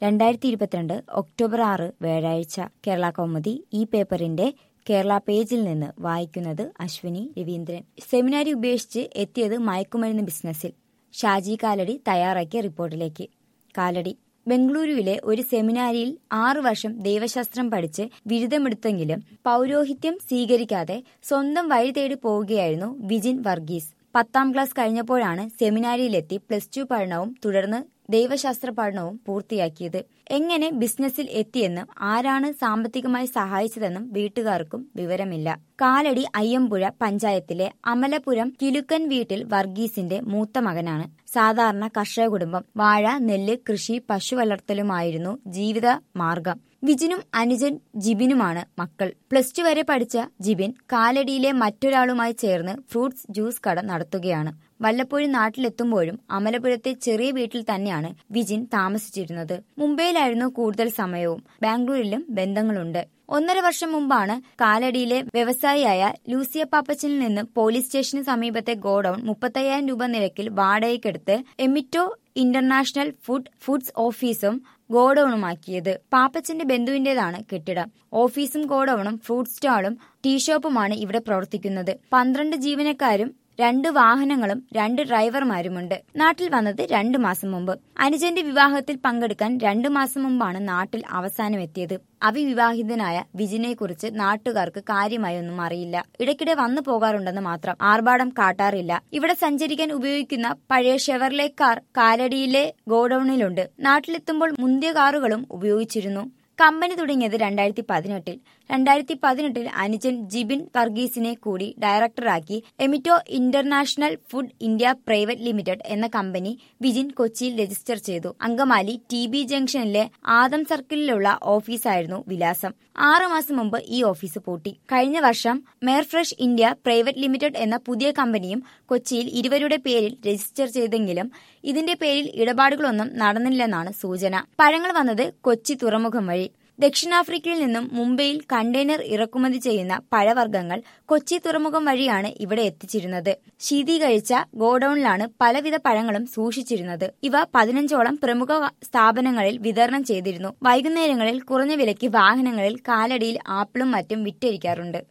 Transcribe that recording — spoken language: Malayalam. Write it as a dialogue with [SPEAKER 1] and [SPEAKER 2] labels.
[SPEAKER 1] രണ്ടായിരത്തി ഇരുപത്തിരണ്ട് ഒക്ടോബർ ആറ് വ്യാഴാഴ്ച കേരള കൗമുദി ഈ പേപ്പറിന്റെ കേരള പേജിൽ നിന്ന് വായിക്കുന്നത് അശ്വിനി രവീന്ദ്രൻ സെമിനാരി ഉപേക്ഷിച്ച് എത്തിയത് മയക്കുമരുന്ന് ബിസിനസ്സിൽ ഷാജി കാലടി തയ്യാറാക്കിയ റിപ്പോർട്ടിലേക്ക് കാലടി ബംഗളൂരുവിലെ ഒരു സെമിനാരിയിൽ ആറു വർഷം ദൈവശാസ്ത്രം പഠിച്ച് ബിരുദമെടുത്തെങ്കിലും പൗരോഹിത്യം സ്വീകരിക്കാതെ സ്വന്തം വഴി തേടി പോവുകയായിരുന്നു വിജിൻ വർഗീസ് പത്താം ക്ലാസ് കഴിഞ്ഞപ്പോഴാണ് സെമിനാരിയിലെത്തി പ്ലസ് ടു പഠനവും തുടർന്ന് ദൈവശാസ്ത്ര പഠനവും പൂർത്തിയാക്കിയത് എങ്ങനെ ബിസിനസ്സിൽ എത്തിയെന്നും ആരാണ് സാമ്പത്തികമായി സഹായിച്ചതെന്നും വീട്ടുകാർക്കും വിവരമില്ല കാലടി അയ്യമ്പുഴ പഞ്ചായത്തിലെ അമലപുരം കിലുക്കൻ വീട്ടിൽ വർഗീസിന്റെ മൂത്ത മകനാണ് സാധാരണ കർഷക കുടുംബം വാഴ നെല്ല് കൃഷി പശു വളർത്തലുമായിരുന്നു ജീവിത മാർഗം വിജിനും അനുജൻ ജിബിനുമാണ് മക്കൾ പ്ലസ് ടു വരെ പഠിച്ച ജിബിൻ കാലടിയിലെ മറ്റൊരാളുമായി ചേർന്ന് ഫ്രൂട്ട്സ് ജ്യൂസ് കട നടത്തുകയാണ് വല്ലപ്പോഴും നാട്ടിലെത്തുമ്പോഴും അമലപുരത്തെ ചെറിയ വീട്ടിൽ തന്നെയാണ് വിജിൻ താമസിച്ചിരുന്നത് മുംബൈയിലായിരുന്നു കൂടുതൽ സമയവും ബാംഗ്ലൂരിലും ബന്ധങ്ങളുണ്ട് ഒന്നര വർഷം മുമ്പാണ് കാലടിയിലെ വ്യവസായിയായ ലൂസിയ പാപ്പച്ചനിൽ നിന്ന് പോലീസ് സ്റ്റേഷന് സമീപത്തെ ഗോഡൌൺ മുപ്പത്തയ്യായിരം രൂപ നിരക്കിൽ വാടകയ്ക്കെടുത്ത് എമിറ്റോ ഇന്റർനാഷണൽ ഫുഡ് ഫുഡ്സ് ഓഫീസും ഗോഡൌണുമാക്കിയത് പാപ്പച്ചന്റെ ബന്ധുവിന്റേതാണ് കെട്ടിടം ഓഫീസും ഗോഡൌണും ഫ്രൂട്ട് സ്റ്റാളും ടീ ഷോപ്പുമാണ് ഇവിടെ പ്രവർത്തിക്കുന്നത് പന്ത്രണ്ട് ജീവനക്കാരും രണ്ട് വാഹനങ്ങളും രണ്ട് ഡ്രൈവർമാരുമുണ്ട് നാട്ടിൽ വന്നത് രണ്ടു മാസം മുമ്പ് അനുജന്റെ വിവാഹത്തിൽ പങ്കെടുക്കാൻ രണ്ടു മാസം മുമ്പാണ് നാട്ടിൽ അവസാനം എത്തിയത് അവിവിവാഹിതനായ വിജിനെ കുറിച്ച് നാട്ടുകാർക്ക് കാര്യമായി ഒന്നും അറിയില്ല ഇടയ്ക്കിടെ വന്നു പോകാറുണ്ടെന്ന് മാത്രം ആർഭാടം കാട്ടാറില്ല ഇവിടെ സഞ്ചരിക്കാൻ ഉപയോഗിക്കുന്ന പഴയ ഷെവർലെ കാർ കാലടിയിലെ ഗോഡൌണിലുണ്ട് നാട്ടിലെത്തുമ്പോൾ മുന്തിയ കാറുകളും ഉപയോഗിച്ചിരുന്നു കമ്പനി തുടങ്ങിയത് രണ്ടായിരത്തി പതിനെട്ടിൽ രണ്ടായിരത്തി പതിനെട്ടിൽ അനുജൻ ജിബിൻ വർഗീസിനെ കൂടി ഡയറക്ടറാക്കി Emito international food India private limited എന്ന കമ്പനി വിജിൻ കൊച്ചിയിൽ രജിസ്റ്റർ ചെയ്തു അങ്കമാലി ടി ബി ജംഗ്ഷനിലെ ആദം സർക്കിളിലുള്ള ഓഫീസായിരുന്നു വിലാസം ആറു മാസം മുമ്പ് ഈ ഓഫീസ് പൂട്ടി കഴിഞ്ഞ വർഷം മെയർഫ്രഷ് ഇന്ത്യ പ്രൈവറ്റ് ലിമിറ്റഡ് എന്ന പുതിയ കമ്പനിയും കൊച്ചിയിൽ ഇരുവരുടെ പേരിൽ രജിസ്റ്റർ ചെയ്തെങ്കിലും ഇതിന്റെ പേരിൽ ഇടപാടുകളൊന്നും നടന്നില്ലെന്നാണ് സൂചന പഴങ്ങൾ വന്നത് കൊച്ചി തുറമുഖം വഴി ദക്ഷിണാഫ്രിക്കയിൽ നിന്നും മുംബൈയിൽ കണ്ടെയ്നർ ഇറക്കുമതി ചെയ്യുന്ന പഴവർഗ്ഗങ്ങൾ കൊച്ചി തുറമുഖം വഴിയാണ് ഇവിടെ എത്തിച്ചിരുന്നത് ശീതീകരിച്ച ഗോഡൌണിലാണ് പലവിധ പഴങ്ങളും സൂക്ഷിച്ചിരുന്നത് ഇവ പതിനഞ്ചോളം പ്രമുഖ സ്ഥാപനങ്ങളിൽ വിതരണം ചെയ്തിരുന്നു വൈകുന്നേരങ്ങളിൽ കുറഞ്ഞ വിലയ്ക്ക് വാഹനങ്ങളിൽ കാലടിയിൽ ആപ്പിളും മറ്റും വിറ്റഴിക്കാറുണ്ട്